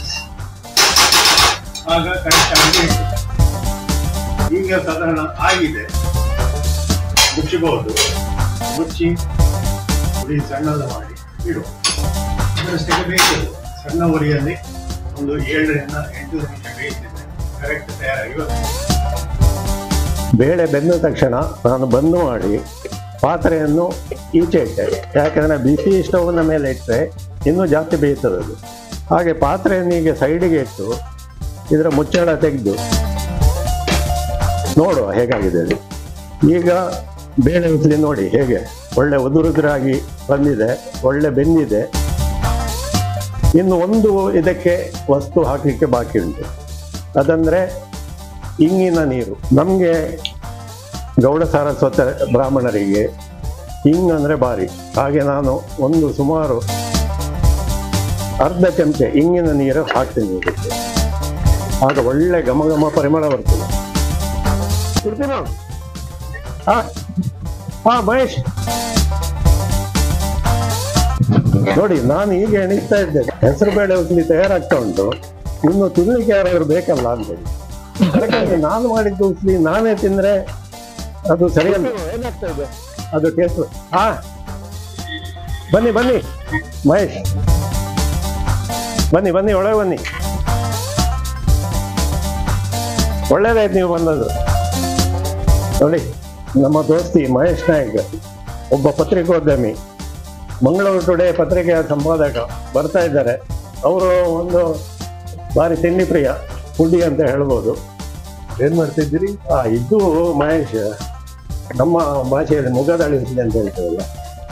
Speaker 3: ಆಗ ಕರೆಕ್ಟ್ ಆಗಿ ಇರ್ತದೆ. ಈಗ ಸಾಧಾರಣ ಆಗಿದೆ ಮುಚ್ಚಬಹುದು ಮುಚ್ಚಿ ಉರಿ ಸಣ್ಣದು ಮಾಡಿ ಇಡುವ ಇದರಷ್ಟಕ್ಕೆ ಬೇಕಿಲ್ಲ ಸಣ್ಣ ಉರಿಯಲ್ಲಿ ಒಂದು ಏಳರಿಂದ ಎಂಟು ನಿಮಿಷ ಬೇಯಿಸಿದ್ರೆ ಕರೆಕ್ಟ್ ತಯಾರಾಗಿ ಬರ್ತದೆ
Speaker 1: ಬೇಳೆ ಬೆಂದ ತಕ್ಷಣ ನಾನು ಬಂದ್ ಮಾಡಿ ಪಾತ್ರೆಯನ್ನು ಈಚೆ ಇಟ್ಟೆ ಯಾಕಂದ್ರೆ ಬಿಸಿ ಸ್ಟವ್ನ ಮೇಲೆ ಇಟ್ಟರೆ ಇನ್ನೂ ಜಾಸ್ತಿ ಬೇಯ್ತದೆ ಅದು ಹಾಗೆ ಪಾತ್ರೆಯನ್ನು ಹೀಗೆ ಸೈಡಿಗೆ ಇಟ್ಟು ಇದರ ಮುಚ್ಚಳ ತೆಗೆದು ನೋಡುವ ಹೇಗಾಗಿದೆ ಅದು ಈಗ ಬೇಳೆ ಉಸ್ಲಿ ನೋಡಿ ಹೇಗೆ ಒಳ್ಳೆ ಉದುರುದುರಾಗಿ ಬಂದಿದೆ ಒಳ್ಳೆ ಬೆಂದಿದೆ ಇನ್ನು ಒಂದು ಇದಕ್ಕೆ ವಸ್ತು ಹಾಕಲಿಕ್ಕೆ ಬಾಕಿ ಉಂಟು ಅದಂದ್ರೆ ಇಂಗಿನ ನೀರು ನಮಗೆ ಗೌಡ ಸಾರಸ್ವತ ಬ್ರಾಹ್ಮಣರಿಗೆ ಹಿಂಗ್ ಅಂದ್ರೆ ಭಾರಿ ಹಾಗೆ ನಾನು ಒಂದು ಸುಮಾರು ಅರ್ಧ ಚಮಚೆ ಇಂಗಿನ ನೀರು ಹಾಕ್ತೀನಿ ಇದಕ್ಕೆ ಆಗ ಒಳ್ಳೆ ಘಮ ಘಮ ಪರಿಮಳ ಬರ್ತದೆ ಇಡ್ತೀನಾ? ಹಾ ಹಾ ಮಹೇಶ್ ನೋಡಿ ನಾನು ಈಗ ಎಣಿಸ್ತಾ ಇದ್ದೆ ಹೆಸರು ಬೇಳೆ ಉಸ್ಲಿ ತಯಾರಾಗ್ತಾ ಉಂಟು ಇನ್ನು ತಿನ್ಲಿಕ್ಕೆ ಯಾರಾದ್ರೂ ಬೇಕಲ್ಲ ಅಂತೇಳಿ ಅದಕ್ಕಾಗಿ ನಾನು ಮಾಡಿದ್ದು ಉಸ್ಲಿ ನಾನೇ ತಿಂದ್ರೆ ಅದು ಸರಿಯಲ್ಲ ಏನಾಗ್ತಾ ಇದೆ ಅದು ಟೇಸ್ಟ್ ಹಾ ಬನ್ನಿ ಬನ್ನಿ ಮಹೇಶ್ ಬನ್ನಿ ಬನ್ನಿ ಒಳಗೆ ಬನ್ನಿ ಒಳ್ಳೇದಾಯ್ತು ನೀವು ಬಂದದ್ದು ನೋಡಿ ನಮ್ಮ ದೋಸ್ತಿ ಮಹೇಶ್ ನಾಯಕ್ ಒಬ್ಬ ಪತ್ರಿಕೋದ್ಯಮಿ ಮಂಗಳೂರು ಟುಡೇ ಪತ್ರಿಕೆಯ ಸಂಪಾದಕ ಬರ್ತಾ ಇದ್ದಾರೆ ಅವರು ಒಂದು ಭಾರಿ ತಿಂಡಿ ಪ್ರಿಯ ಫುಡ್ಡಿ ಅಂತ ಹೇಳ್ಬೋದು
Speaker 4: ಏನ್ ಮಾಡ್ತಿದ್ದೀರಿ
Speaker 1: ಆ ಇದು ಮಹೇಶ್ ನಮ್ಮ ಭಾಷೆಯಲ್ಲಿ ಮುಗದಳಿ ಉಸ್ಲಿ ಅಂತ ಹೇಳ್ತೇವಲ್ಲ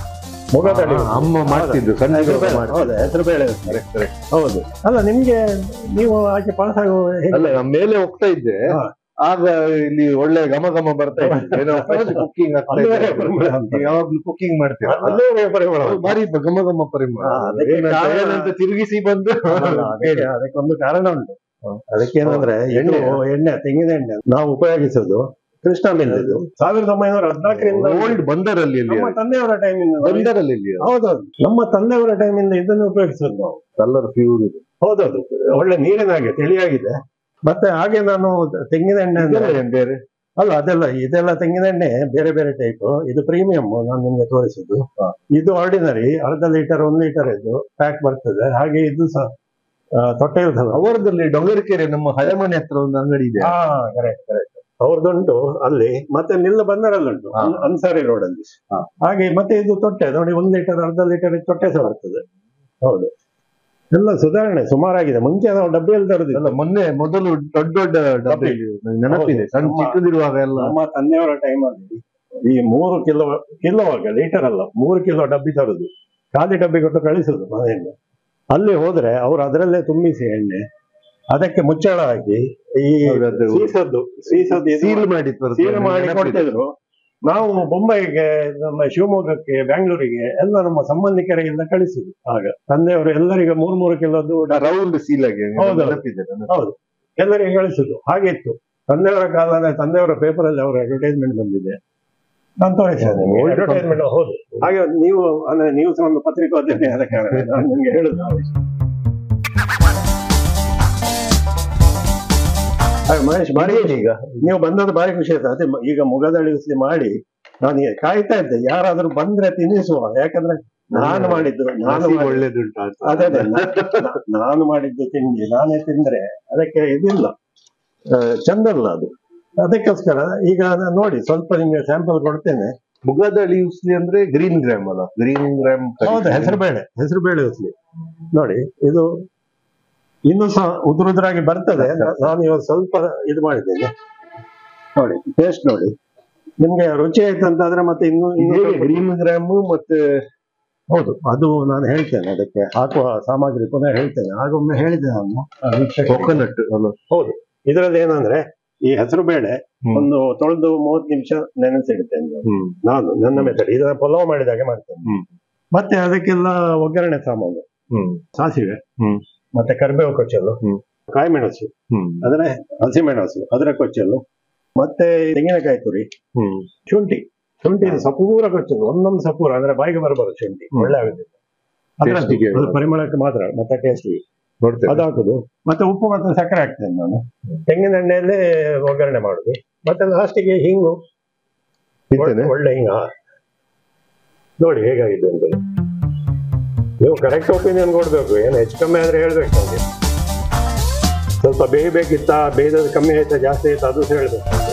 Speaker 1: ಮುಗದಳಿ
Speaker 4: ಆ, ಅಮ್ಮ ಮಾಡ್ತಿದ್ರು, ಸಣ್ಣ
Speaker 1: ಹೆಸರು ಬೇಳೆ
Speaker 4: ಮಾಡ್ತಿದ್ರು.
Speaker 1: ಹೌದು ಹೆಸರು ಬೇಳೆ ಉಸ್ಲಿ. ಹೌದು ಅಲ್ಲ ನಿಮ್ಗೆ ನೀವು ಆಚೆ ಪಾಸ್ ಆಗೋ ಹೇಗೆ?
Speaker 4: ಅಲ್ಲ ನಾನ್ ಮೇಲೆ ಹೋಗ್ತಾ ಇದ್ದೆ
Speaker 1: ಹಾ.
Speaker 4: ಆಗ ಇಲ್ಲಿ ಒಳ್ಳೆ ಘಮ ಘಮ ಬರ್ತಾ ಇತ್ತು ಏನೋ ಕುಕಿಂಗ್ ಆಗ್ತಾ
Speaker 1: ಅಲ್ಲೇ
Speaker 4: ಇದೆ
Speaker 1: ಪರಿಮಳ ಅಂತ.
Speaker 4: ನೀವು ಯಾವಾಗ್ಲೂ ಕುಕಿಂಗ್ ಮಾಡ್ತೀರಾ
Speaker 1: ಅಲ್ಲೇ ಪರಿಮಳ
Speaker 4: ಅದು ಭಾರಿ ಘಮ ಘಮ ಪರಿಮಳ
Speaker 1: ಹಾ, ಅದಕ್ಕೆ
Speaker 4: ಏನಂತ-
Speaker 1: ಕಾರಣ-
Speaker 4: ಏನಂತ ತಿರುಗಿಸಿ ಬಂದು
Speaker 1: ಅಲ್ಲ, ಅದಕ್ಕೆ ಅದಕ್ಕೊಂದು ಕಾರಣ ಉಂಟು ಅದಕ್ಕೇನಂದ್ರೆ ಎಣ್ಣೆ
Speaker 4: ಎಣ್ಣೆ?
Speaker 1: ಎಣ್ಣೆ ತೆಂಗಿನ ಎಣ್ಣೆ ನಾವು ಉಪಯೋಗಿಸೋದು ಕೃಷ್ಣ ಮಿಲ್ ಇದು ಸಾವಿರದ ಒಂಬೈನೂರ ಹದಿನಾಲ್ಕರಿಂದ
Speaker 4: ಓಲ್ಡ್ ಬಂದರಲ್ಲಿ ಇಲ್ಲಿ
Speaker 1: ನಮ್ಮ ತಂದೆಯವರ ಟೈಮಿಂದ
Speaker 4: ಬಂದರಲ್ಲಿ ಇಲ್ಲಿ
Speaker 1: ಹೌದೌದು ನಮ್ಮ ತಂದೆಯವರ ಟೈಮಿಂದ ಇದನ್ನು ಉಪಯೋಗಿಸೋದು ನಾವು
Speaker 4: ಕಲರ್ ಪ್ಯೂರ್ ಇದೆ
Speaker 1: ಹೌದೌದು ಒಳ್ಳೆ ನೀರಿನ ಹಾಗೆ ತಿಳಿಯಾಗಿದೆ ಮತ್ತೆ ಹಾಗೆ ನಾನು ತೆಂಗಿನ ಎಣ್ಣೆ ಅಂದ್ರೆ
Speaker 4: ಇದೆಲ್ಲ ಏನ್ ಬೇರೆ
Speaker 1: ಅಲ್ಲ ಅದೆಲ್ಲ ಇದೆಲ್ಲ ತೆಂಗಿನ ಎಣ್ಣೆ ಬೇರೆ ಬೇರೆ ಟೈಪ್ ಇದು ಪ್ರೀಮಿಯಂ ನಾನು ನಿಮ್ಗೆ ತೋರಿಸಿದ್ದು ಇದು ಆರ್ಡಿನರಿ ಅರ್ಧ ಲೀಟರ್ ಒಂದು ಲೀಟರ್ ಇದು ಪ್ಯಾಕ್ ಬರ್ತದೆ ಹಾಗೆ ಇದು ಸಹ ಆ, ತೊಟ್ಟೆ ಇರ್ತದೆ
Speaker 4: ಅವರದಲ್ಲಿ ಡೊಂಗರಕೆರೆ ನಮ್ಮ ಹಳೆ ಮನೆ ಹತ್ರ ಒಂದು ಅಂಗಡಿ ಇದೆ
Speaker 1: ಹಾ ಕರೆಕ್ಟ್ ಕರೆಕ್ಟ್ ಅವ್ರದ್ದುಂಟು ಅಲ್ಲಿ ಮತ್ತೆ ಮಿಲ್ ಬಂದರಲ್ಲುಂಟು
Speaker 4: ಹಾ.
Speaker 1: ಅನ್- ಅನ್ಸಾರಿ ರೋಡ್ ಅಲ್ಲಿ
Speaker 4: ಹಾ.
Speaker 1: ಹಾಗೆ ಮತ್ತೆ ಇದು ತೊಟ್ಟೆ ನೋಡಿ ಒಂದ್ ಲೀಟರ್ ಅರ್ಧ ಲೀಟರ್ ತೊಟ್ಟೆ ಸಹ ಬರ್ತದೆ ಹೌದು ಎಲ್ಲ ಸುಧಾರಣೆ ಸುಮಾರಾಗಿದೆ ಮುಂಚೆ ನಾವು ಡಬ್ಬಿಯಲ್ಲಿ ತರುದಿಲ್ಲ
Speaker 4: ಅಲ್ಲ ಮೊನ್ನೆ ಮೊದಲು ದೊಡ್ಡ ದೊಡ್ಡ ಡಬ್ಬಿ ನೆನಪಿದೆ
Speaker 1: ಹೌದು.
Speaker 4: ಸಣ್ಣ
Speaker 1: ನಮ್ಮ-
Speaker 4: ಚಿಕ್ಕದಿರುವಾಗ ಎಲ್ಲ
Speaker 1: ನಮ್ಮ ತಂದೆಯವರ ಟೈಮಲ್ಲಿ ಈ ಮೂರು ಕಿಲೋ ಕಿಲೋ ಆಗ ಲೀಟರ್ ಅಲ್ಲ ಮೂರು ಕಿಲೋ ಡಬ್ಬಿ ತರುದು ಖಾಲಿ ಡಬ್ಬಿ ಕೊಟ್ಟು ಕಳಿಸುದು ಮನೆಯಿಂದ ಅಲ್ಲಿ ಹೋದ್ರೆ ಅವ್ರು ಅದರಲ್ಲೇ ತುಂಬಿಸಿ ಎಣ್ಣೆ ಅದಕ್ಕೆ ಮುಚ್ಚಳ ಹಾಕಿ ಈ
Speaker 4: ಹೌದದು.
Speaker 1: ಸೀಸದ್ದು ಸೀಸದ್ದು ಇದು
Speaker 4: ಸೀಲ್ ಮಾಡಿ ತರ್ತದೆ.
Speaker 1: ಸೀಲ್ ಮಾಡಿ
Speaker 4: ನೆನಪಿದೆ.
Speaker 1: ಕೊಡ್ತಿದ್ರು ನಾವು ಬೊಂಬೈಗೆ ನಮ್ಮ ಶಿವಮೊಗ್ಗಕ್ಕೆ ಬೆಂಗಳೂರಿಗೆ ಎಲ್ಲ ನಮ್ಮ ಸಂಬಂಧಿಕರಿಗೆಲ್ಲ ಕಳಿಸುದು ಆಗ ತಂದೆಯವರು ಎಲ್ಲರಿಗೆ ಮೂರ್ ಮೂರು ಕಿಲೋದು ಡಬ್ಬಿ
Speaker 4: ರೌಂಡ್ ಸೀಲ್ ಆಗಿ
Speaker 1: ಹೌದು.
Speaker 4: ನೆನಪಿದೆ ನನಗೆ.
Speaker 1: ಹೌದು ಎಲ್ಲರಿಗೆ ಕಳಿಸುದು ಹಾಗಿತ್ತು ತಂದೆಯವರ ಕಾಲದ ತಂದೆಯವರ ಪೇಪರ್ ಅಲ್ಲಿ ಅವರ ಅಡ್ವರ್ಟೈಸ್ಮೆಂಟ್ ಬಂದಿದೆ ನಾನು ತೋರಿಸ್ತೇನೆ
Speaker 4: Old
Speaker 1: ಅಡ್ವರ್ಟೈಸ್ಮೆಂಟ್ ಹೌದು ಹಾಗೆ ನೀವು ಅಂದ್ರೆ ನೀವು ಸಹ ಒಂದು ಪತ್ರಿಕೋದ್ಯಮಿ ಆದ ಕಾರಣ ನಾನು ನಿಮ್ಗೆ ಹೇಳುದು ಹಾಗೆ ಮಹೇಶ್ ಬಾರಿ ಈಗ ನೀವು ಬಂದದ್ದು ಬಾರಿ ಖುಷಿ ಆಯ್ತು ಅದೇ ಮ- ಈಗ ಮುಗದಳಿ ಉಸ್ಲಿ ಮಾಡಿ ನಾನು ಈಗ ಕಾಯ್ತಾ ಇದ್ದೆ ಯಾರಾದ್ರೂ ಬಂದ್ರೆ ತಿನ್ನಿಸುವ ಯಾಕಂದ್ರೆ ನಾನು ಮಾಡಿದ್ದು ನಾನು
Speaker 4: ಹಸಿ
Speaker 1: ಮಾಡಿ-
Speaker 4: ಒಳ್ಳೇದುಂಟು ಅಂತ.
Speaker 1: ಅದೇ ಅದೇ ನಾ- ನಾನು ಮಾಡಿದ್ದು ತಿಂಡಿ ನಾನೇ ತಿಂದ್ರೆ ಅದಕ್ಕೆ ಇದಿಲ್ಲ ಆ, ಚಂದ ಅಲ್ಲ ಅದು ಅದಕ್ಕೋಸ್ಕರ ಈಗ ನಾನು ನೋಡಿ ಸ್ವಲ್ಪ ನಿಮ್ಗೆ ಸ್ಯಾಂಪಲ್ ಕೊಡ್ತೇನೆ
Speaker 4: ಮುಗದಳಿ ಉಸ್ಲಿ ಅಂದ್ರೆ ಗ್ರೀನ್ ಗ್ರಾಮ್ ಅಲ್ಲ ಗ್ರೀನ್ ಗ್ರಾಮ್
Speaker 1: ಹೌದು ಹೆಸರುಬೇಳೆ ಹೆಸರುಬೇಳೆ ಉಸ್ಲಿ ನೋಡಿ ಇದು ಇನ್ನೂ ಸಹ ಉದುರುದ್ರಾಗಿ ಬರ್ತದೆ ನಾ- ನಾನು ಇವತ್ತು ಸ್ವಲ್ಪ ಇದು ಮಾಡಿದ್ದೇನೆ ನೋಡಿ ಟೇಸ್ಟ್ ನೋಡಿ ನಿಮ್ಗೆ ರುಚಿ ಆಯ್ತು ಅಂತಾದ್ರೆ ಮತ್ತೆ ಇನ್ನು ಇನ್ನು
Speaker 4: ಹೇಗೆ
Speaker 1: ಸ್ವಲ್ಪ-
Speaker 4: ಗ್ರೀನ್ ಗ್ರಾಮ್ ಮತ್ತೆ
Speaker 1: ಹೌದು ಅದು ನಾನು ಹೇಳ್ತೇನೆ ಅದಕ್ಕೆ ಹಾಕುವ ಸಾಮಗ್ರಿ ಪುನಃ ಹೇಳ್ತೇನೆ ಆಗೊಮ್ಮೆ ಹೇಳಿದೆ ನಾನು ಆ ವೀಕ್ಷಕರಿಗೆ.
Speaker 4: ಕೊಕೊನಟ್ ಅಲ್ಲ
Speaker 1: ಹೌದು ಇದರಲ್ಲಿ ಏನಂದ್ರೆ ಈ ಹೆಸರು ಬೇಳೆ
Speaker 4: ಹ್ಮ್.
Speaker 1: ಒಂದು ತೊಳೆದು ಮೂವತ್ತು ನಿಮಿಷ ನೆನೆಸಿಡ್ತೇನೆ ನಾನು.
Speaker 4: ಹ್ಮ್
Speaker 1: ನಾನು ನನ್ನ ಮೆಥಡ್ ಇದನ್ನ ಪಲಾವ್ ಮಾಡಿದಾಗೆ ಮಾಡ್ತೇನೆ
Speaker 4: ಹ್ಮ್.
Speaker 1: ಮತ್ತೆ ಅದಕ್ಕೆಲ್ಲ ಒಗ್ಗರಣೆ ಸಾಮಾನು
Speaker 4: ಹ್ಮ್
Speaker 1: ಸಾಸಿವೆ
Speaker 4: ಹ್ಮ್.
Speaker 1: ಮತ್ತೆ ಕರಿಬೇವು ಕೊಚ್ಚಲು
Speaker 4: ಹ್ಮ್.
Speaker 1: ಕಾಯಿ ಮೆಣಸು
Speaker 4: ಹ್ಮ್
Speaker 1: ಅದರ ಹಸಿಮೆಣಸು ಅದರ ಕೊಚ್ಚಲು ಮತ್ತೆ ತೆಂಗಿನಕಾಯಿ ತುರಿ
Speaker 4: ಹ್ಮ್
Speaker 1: ಶುಂಠಿ ಶುಂಠಿ ಸಪೂರ ಕೊಚ್ಚಲು ಒಂದೊಂದು ಸಪೂರ ಅಂದ್ರೆ ಬಾಯಿಗೆ ಬರಬಾರದು ಶುಂಠಿ
Speaker 4: ಹ್ಮ್.
Speaker 1: ಒಳ್ಳೆ ಆಗುದಿಲ್ಲ ಅದ್ರದ್ದು
Speaker 4: Taste ಗೆ.
Speaker 1: ಅದು ಪರಿಮಳಕ್ಕೆ ಮಾತ್ರ ಮತ್ತೆ ಟೇಸ್ಟಿಗೆ
Speaker 4: ನೋಡ್ತೇನೆ
Speaker 1: ಅದು ಹಾಕುದು ಮತ್ತೆ ಉಪ್ಪು ಮತ್ತೆ ಸಕ್ಕರೆ ಹಾಕ್ತೇನೆ ನಾನು ತೆಂಗಿನ ಎಣ್ಣೆಯಲ್ಲೇ ಒಗ್ಗರಣೆ ಮಾಡುದು ಮತ್ತೆ ಲಾಸ್ಟಿಗೆ ಹಿಂಗು
Speaker 4: ತಿಂತೇನೆ
Speaker 1: ಒಳ್ಳೆ ಹಿಂಗ ನೋಡಿ ಹೇಗಾಗಿದೆ ಅಂತ ನೀವು ಕರೆಕ್ಟ್ ಒಪಿನಿಯನ್ ಕೊಡ್ಬೇಕು ಏನು ಹೆಚ್ಚು ಕಮ್ಮಿ ಆದ್ರೆ ಹೇಳ್ಬೇಕು ನನಗೆ ಸ್ವಲ್ಪ ಬೇಯಬೇಕಿತ್ತ ಬೇಯ್ದದ್ದು ಕಮ್ಮಿ ಆಯ್ತಾ ಜಾಸ್ತಿ ಆಯ್ತಾ ಅದು ಸಹ ಹೇಳ್ಬೇಕು ನಂಗೆ.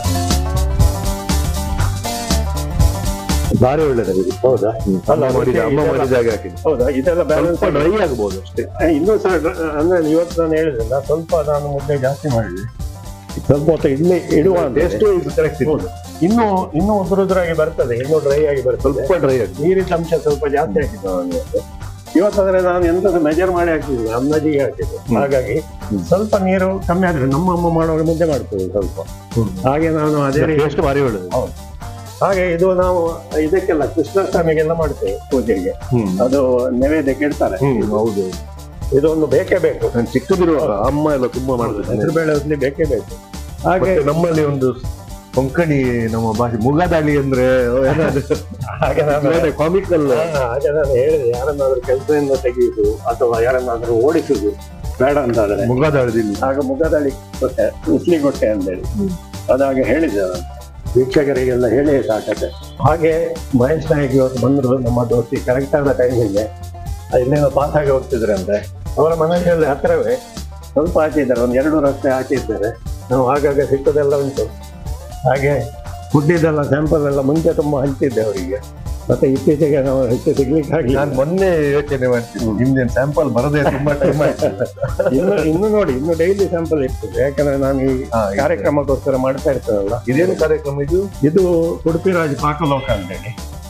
Speaker 4: ಭಾರಿ ಒಳ್ಳೆದಾಗಿದೆ
Speaker 1: ಹೌದಾ
Speaker 4: ಅಲ್ಲ ಮಾಡಿದ ಅಮ್ಮ
Speaker 1: ಇದೆಲ್ಲ-
Speaker 4: ಮಾಡಿದ ಹಾಗೆ ಹಾಕಿದ್ದು
Speaker 1: ಹೌದಾ ಇದೆಲ್ಲ ಬ್ಯಾಲೆನ್ಸ್
Speaker 4: ಸ್ವಲ್ಪ ಡ್ರೈ ಆಗ್ಬೋದು ಅಷ್ಟೇ
Speaker 1: ಇನ್ನೂ ಸಹ ಡ್ರ- ಅಂದ್ರೆ ಇವತ್ತು ನಾನು ಹೇಳಿದ್ರಲ್ಲ ಸ್ವಲ್ಪ ನಾನು ಮುದ್ದೆ ಜಾಸ್ತಿ ಮಾಡಿದೆ ಸ್ವಲ್ಪ ಹೊತ್ತು ಇಡ್ಲಿ ಇಡುವ
Speaker 4: ಟೇಸ್ಟ್ ಇದು ಕರೆಕ್ಟ್ ಇದೆ
Speaker 1: ಹೌದು ಇನ್ನೂ ಇನ್ನೂ ಉದುರು ಉದುರಾಗಿ ಬರ್ತದೆ ಇನ್ನೂ ಡ್ರೈ ಆಗಿ ಬರ್ತದೆ
Speaker 4: ಸ್ವಲ್ಪ ಡ್ರೈ ಆಗಿದೆ
Speaker 1: ನೀರಿನ ಅಂಶ ಸ್ವಲ್ಪ ಜಾಸ್ತಿ ಹಾಕಿದ್ದು ನಾನು ಇವತ್ತು ಇವತ್ತಾದ್ರೆ ನಾನು ಎಂತದ್ದು ಮೆಜರ್ ಮಾಡಿ ಹಾಕಿದ್ದೀನಿ ಅಂದಾಜಿಗೆ ಹಾಕಿದ್ದು
Speaker 4: ಹ್ಮ್.
Speaker 1: ಹಾಗಾಗಿ
Speaker 4: ಹ್ಮ್.
Speaker 1: ಸ್ವಲ್ಪ ನೀರು ಕಮ್ಮಿ ಆದ್ರೆ ನಮ್ಮ ಅಮ್ಮ ಮಾಡುವಾಗ ಮುದ್ದೆ ಮಾಡ್ತೀವಿ ಸ್ವಲ್ಪ ಹಾಗೆ ನಾನು ಅದೇ ರೀತಿ
Speaker 4: ಟೇಸ್ಟ್ ಭಾರಿ ಒಳ್ಳೆದು
Speaker 1: ಹಾಗೆ ಇದು ನಾವು ಇದಕ್ಕೆಲ್ಲ ಕೃಷ್ಣಾಷ್ಟಮಿಗೆಲ್ಲ ಮಾಡ್ತೇವೆ ಪೂಜೆಗೆ
Speaker 4: ಹ್ಮ್
Speaker 1: ಅದು ನೈವೇದ್ಯಕ್ಕೆ ಇಡ್ತಾರೆ
Speaker 4: ಹ್ಮ್ ಹೌದು
Speaker 1: ಇದೊಂದು ಬೇಕೇ ಬೇಕು
Speaker 4: ನಾನು ಚಿಕ್ಕದಿರುವಾಗ ಅಮ್ಮ ಎಲ್ಲ ತುಂಬಾ ಮಾಡ್ತಿದ್ದೆ
Speaker 1: ಹೆಸರು ಬೇಳೆ ಉದ್ಲಿ ಬೇಕೇ ಬೇಕು ಹಾಗೆ
Speaker 4: ಮತ್ತೆ ನಮ್ಮಲ್ಲಿ ಒಂದು ಕೊಂಕಣಿ ನಮ್ಮ ಭಾಷೆ ಮುಗದಾಳಿ ಅಂದ್ರೆ ಏನಾದ್ರು
Speaker 1: ಹಾಗೆ ನಾನು
Speaker 4: ಕಾಮಿಕಲ್
Speaker 1: ಹಾ, ಹಾಗೆ ನಾನು ಹೇಳಿದೆ ಯಾರನ್ನಾದ್ರೂ ಕೆಲಸದಿಂದ ತೆಗೆಯುವುದು ಅಥವಾ ಯಾರನ್ನಾದ್ರೂ ಓಡಿಸುದು ಬೇಡ ಅಂತಾದ್ರೆ
Speaker 4: ಮುಗದಾಳದಲ್ಲಿ
Speaker 1: ಆಗ ಮುಖದಳಿ ಕೊಟ್ಟೆ ಉಸ್ಲಿ ಕೊಟ್ಟೆ ಅಂತೇಳಿ ಅದಾಗೆ ಹೇಳಿದೆ ನಾನು ವೀಕ್ಷಕರಿಗೆಲ್ಲ ಹೇಳಿ ಸಾಕತೆ ಹಾಗೆ ಮಹೇಶ್ ನಾಯಕ್ ಇವತ್ತು ಬಂದ್ರು ನಮ್ಮ ದೋಸ್ತಿ ಕರೆಕ್ಟ್ ಆದ ಟೈಮಿಗೆ ಇಲ್ಲೇನೋ ಪಾಸ್ ಆಗಿ ಹೋಗ್ತಿದ್ರೆ ಅಂದ್ರೆ ಅವರ ಮನೆಯಲ್ಲಿ ಹತ್ತಿರವೇ ಸ್ವಲ್ಪ ಆಚೆ ಇದ್ದಾರೆ ಒಂದು ಎರಡು ರಸ್ತೆ ಆಚೆ ಇದ್ದಾರೆ ನಾವು ಆಗಾಗ ಸಿಕ್ಕದೆಲ್ಲ ಉಂಟು ಹಾಗೆ ಫುಡ್ಡಿದೆಲ್ಲ ಸ್ಯಾಂಪಲ್ ಎಲ್ಲ ಮುಂಚೆ ತುಂಬಾ ಹಂಚಿದ್ದೆ ಅವರಿಗೆ ಮತ್ತೆ ಇತ್ತೀಚೆಗೆ ನಾವು ಹೆಚ್ಚು ಸಿಗ್ಲಿಕ್ಕೆ ಆಗ್ಲಿಲ್ಲ
Speaker 4: ನಾನು ಮೊನ್ನೆ ಯೋಚನೆ ಮಾಡ್ತೀನಿ ನಿಮ್ದೇನ್ ಸ್ಯಾಂಪಲ್ ಬರದೆ ತುಂಬಾ ಟೈಮ್ ಆಯ್ತು
Speaker 1: ಇನ್ನು ಇನ್ನು ನೋಡಿ ಇನ್ನು ಡೈಲಿ ಸ್ಯಾಂಪಲ್ ಇರ್ತದೆ ಯಾಕಂದ್ರೆ ನಾನು ಈ
Speaker 4: ಹಾ, ಇದೆ.
Speaker 1: ಕಾರ್ಯಕ್ರಮಕ್ಕೋಸ್ಕರ ಮಾಡ್ತಾ ಇರ್ತೇನಲ್ಲ
Speaker 4: ಇದೇನು ಕಾರ್ಯಕ್ರಮ ಇದು
Speaker 1: ಇದು ಉಡುಪಿರಾಜ್ ಪಾಕಲೋಕ ಅಂತೇಳಿ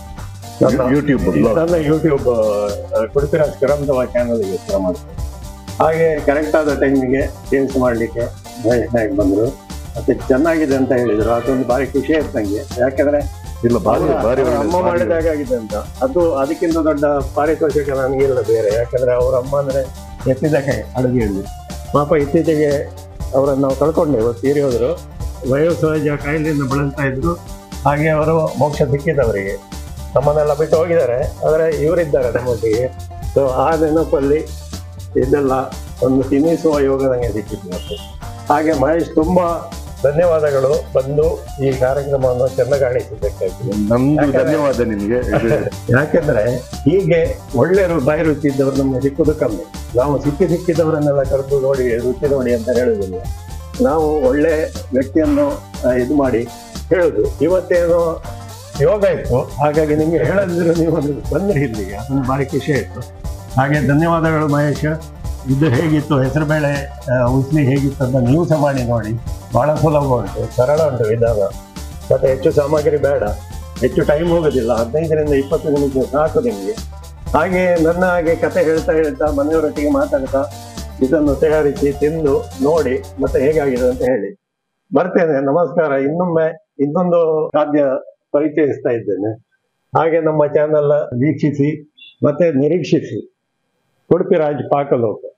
Speaker 1: ನನ್ನ
Speaker 4: ಯೂಟ್ಯೂಬ್
Speaker 1: ನನ್ನ ಯೂಟ್ಯೂಬ್ ಕುಡುಪಿರಾಜ್ ಕರಂದವ ಚಾನಲ್ಗೆ ಹೆಸರು ಮಾಡ್ತೇನೆ ಹಾಗೆ ಕರೆಕ್ಟ್ ಆದ ಟೈಮಿಗೆ ಚೇಂಜ್ ಮಾಡಲಿಕ್ಕೆ ಮಹೇಶ್ ನಾಯಕ್ ಬಂದರು ಮತ್ತೆ ಚೆನ್ನಾಗಿದೆ ಅಂತ ಹೇಳಿದ್ರು ಅದೊಂದು ಭಾರಿ ಖುಷಿ ಆಯ್ತು ನಂಗೆ ಯಾಕಂದ್ರೆ
Speaker 4: ಇಲ್ಲ ಭಾರಿ
Speaker 1: ಅವರ-
Speaker 4: ಭಾರಿ
Speaker 1: ಅವರ
Speaker 4: ಒಳ್ಳೆದು,
Speaker 1: ಅಮ್ಮ
Speaker 4: ಭಾರಿ ಒಳ್ಳೆದು.
Speaker 1: ಮಾಡಿದಾಗಿದೆ ಅಂತ ಅದು ಅದಕ್ಕಿಂತ ದೊಡ್ಡ ಪಾರಿತೋಷಕ ನನಗಿಲ್ಲ ಬೇರೆ ಯಾಕಂದ್ರೆ ಅವರ ಅಮ್ಮ ಅಂದ್ರೆ ಎತ್ತಿದ ಕೈ ಅಡುಗೆಯಲ್ಲಿ ಪಾಪ ಇತ್ತೀಚೆಗೆ ಅವರನ್ನು ನಾವು ಕಳ್ಕೊಂಡೆವು ತೀರಿ ಹೋದ್ರು ವಯೋಸಹಜ ಕಾಯಿಲೆಯಿಂದ ಬಳಲ್ತಾ ಇದ್ರು ಹಾಗೆ ಅವರು ಮೋಕ್ಷ ಸಿಕ್ಕಿದವರಿಗೆ ನಮ್ಮನ್ನೆಲ್ಲ ಬಿಟ್ಟು ಹೋಗಿದ್ದಾರೆ ಆದರೆ ಇವರಿದ್ದಾರೆ ನಮ್ಮೊಟ್ಟಿಗೆ ಸೊ ಆ ನೆನಪಲ್ಲಿ ಇದೆಲ್ಲ ಒಂದು ತಿನ್ನಿಸುವ ಯೋಗ ನನಗೆ ಸಿಕ್ಕಿತ್ತು ಮತ್ತು ಹಾಗೆ ಮಹೇಶ್ ತುಂಬಾ ಧನ್ಯವಾದಗಳು ಬಂದು ಈ ಕಾರ್ಯಕ್ರಮವನ್ನು ಚೆನ್ನಾಗಿ ಕಾಣಿಸಿದ್ದಕ್ಕಾಗಿ
Speaker 4: ನಮ್ದು
Speaker 1: ಯಾಕಂದ್ರೆ-
Speaker 4: ಧನ್ಯವಾದ ನಿಮ್ಗೆ ಇದು
Speaker 1: ಯಾಕೆಂದ್ರೆ ಹೀಗೆ ಒಳ್ಳೆ ರು- ಬಾಯಿ ರುಚಿ ಇದ್ದವರು ನಮ್ಗೆ ಸಿಕ್ಕುದು ಕಮ್ಮಿ ನಾವು ಸಿಕ್ಕಿ ಸಿಕ್ಕಿದವರನ್ನೆಲ್ಲ ಕರೆದು ನೋಡಿ ರುಚಿ ನೋಡಿ ಅಂತ ಹೇಳುವುದಿಲ್ಲ ನಾವು ಒಳ್ಳೆ ವ್ಯಕ್ತಿಯನ್ನು ಆ, ಇದು ಮಾಡಿ ಹೇಳುದು ಇವತ್ತೇನೋ ಯೋಗ ಇತ್ತು ಹಾಗಾಗಿ ನಿಮ್ಗೆ ಹೇಳದಿದ್ರು ನೀವು ಅದು ಬಂದ್ರಿ ಇಲ್ಲಿಗೆ ಅದೊಂದು ಭಾರಿ ಖುಷಿ ಆಯ್ತು ಹಾಗೆ ಧನ್ಯವಾದಗಳು ಮಹೇಶ್ ಇದು ಹೇಗಿತ್ತು ಹೆಸರುಬೇಳೆ ಆ, ಉಸ್ಲಿ ಹೇಗಿತ್ತು ಅಂತ ನೀವು ಸಹ ಮಾಡಿ ನೋಡಿ ಬಹಳ ಸುಲಭ ಉಂಟು ಸರಳ ಉಂಟು ವಿಧಾನ ಮತ್ತೆ ಹೆಚ್ಚು ಸಾಮಗ್ರಿ ಬೇಡ ಹೆಚ್ಚು ಟೈಮ್ ಹೋಗೋದಿಲ್ಲ ಹದಿನೈದರಿಂದ ಇಪ್ಪತ್ತು ನಿಮಿಷ ಸಾಕು ನಿಮಗೆ ಹಾಗೆ ನನ್ನ ಹಾಗೆ ಕತೆ ಹೇಳ್ತಾ ಹೇಳ್ತಾ ಮನೆಯವರೊಟ್ಟಿಗೆ ಮಾತಾಡ್ತಾ ಇದನ್ನು ತಯಾರಿಸಿ ತಿಂದು ನೋಡಿ ಮತ್ತೆ ಹೇಗಾಗಿದೆ ಅಂತ ಹೇಳಿ ಬರ್ತೇನೆ ನಮಸ್ಕಾರ ಇನ್ನೊಮ್ಮೆ ಇನ್ನೊಂದು ಖಾದ್ಯ ಪರಿಚಯಿಸ್ತಾ ಇದ್ದೇನೆ ಹಾಗೆ ನಮ್ಮ ಚಾನೆಲ್ ವೀಕ್ಷಿಸಿ ಮತ್ತೆ ನಿರೀಕ್ಷಿಸಿ ಉಡುಪಿ ರಾಜ್ ಪಾಕಲೋಕ